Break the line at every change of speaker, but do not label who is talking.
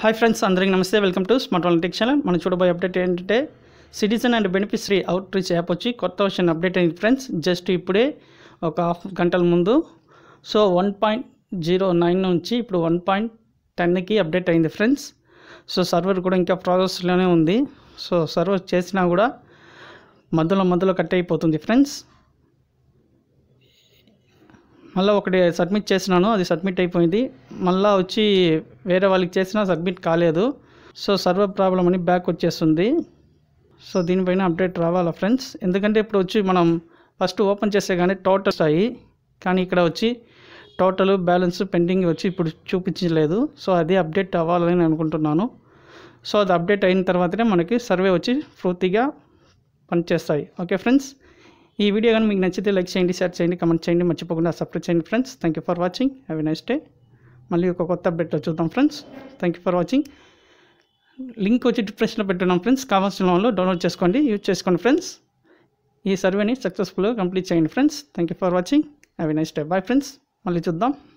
hi friends అందరికీ నమస్తే welcome to smart వాలంటిక్ ఛానల్ మనం చూడబోయే అప్డేట్ ఏంటంటే citizen and beneficiary out reach app వచ్చి కొత్త వర్షన్ అప్డేట్ అయింది ఫ్రెండ్స్ జస్ట్ ఇప్పుడే ఒక హాఫ్ గంటల ముందు so one point zero nine నుంచి ఇప్పుడు వన్ పాయింట్ టెన్కి అప్డేట్ అయింది ఫ్రెండ్స్ సో సర్వర్ కూడా ఇంకా ప్రాసెస్లోనే ఉంది సో సర్వర్ చేసినా కూడా మధ్యలో మధ్యలో కట్ అయిపోతుంది ఫ్రెండ్స్ మళ్ళీ ఒకటి సబ్మిట్ చేసినాను అది సబ్మిట్ అయిపోయింది మళ్ళీ వచ్చి వేరే వాళ్ళకి చేసినా సబ్మిట్ కాలేదు సో సర్వర్ ప్రాబ్లం అని బ్యాక్ వచ్చేస్తుంది సో దీనిపైన అప్డేట్ రావాలా ఫ్రెండ్స్ ఎందుకంటే ఇప్పుడు వచ్చి మనం ఫస్ట్ ఓపెన్ చేస్తే కానీ టోటల్ అయ్యి కానీ ఇక్కడ వచ్చి టోటల్ బ్యాలెన్స్ పెండింగ్ వచ్చి ఇప్పుడు చూపించలేదు సో అది అప్డేట్ అవ్వాలని నేను అనుకుంటున్నాను సో అది అప్డేట్ అయిన తర్వాతనే మనకి సర్వే వచ్చి పూర్తిగా పనిచేస్తాయి ఓకే ఫ్రెండ్స్ ఈ వీడియో కానీ మీకు నచ్చితే లైక్ చేయండి షేర్ చేయండి కమెంట్ చేయండి మర్చిపోకుండా సబ్స్క్రైబ్ చేయండి friends thank you for watching have a nice day మళ్ళీ ఒక కొత్త అప్డేట్లో చూద్దాం friends thank you for watching link వచ్చి డిస్క్రిప్షన్లో పెట్టున్నాం ఫ్రెండ్స్ కావాల్సిన వాళ్ళు డౌన్లోడ్ చేసుకోండి యూజ్ చేసుకోండి ఫ్రెండ్స్ ఈ సర్వేని సక్సెస్ఫుల్గా కంప్లీట్ చేయండి friends thank you for watching have a nice day bye friends మళ్ళీ చూద్దాం